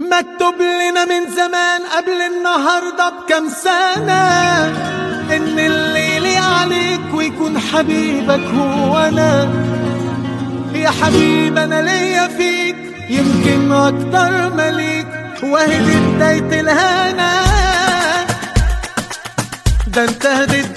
مكتوب لنا من زمان قبل النهاردة بكم سنة إن الليل عليك ويكون حبيبك هو أنا يا حبيب أنا ليا فيك يمكن أكتر مليك وهي دي بداية الهنا ده انت هديت